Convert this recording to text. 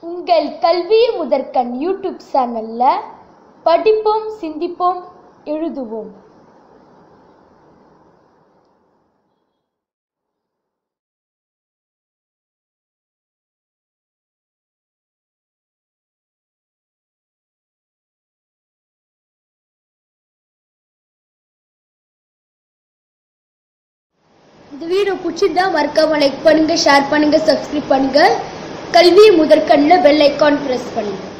உங்கள் கல்வி முதற்கண் யூடியூப் சேனல்ல படிப்போம் சிந்திப்போம் எழுதுவோம் இந்த வீடியோ பிடிச்சிருந்தா மறக்காம லைக் பண்ணுங்க ஷேர் பண்ணுங்க சப்ஸ்கிரைப் பண்ணுங்க கல்வி முதற்கண்ணில் பெல் ஐக்கான் பிரஸ் பண்ணுங்க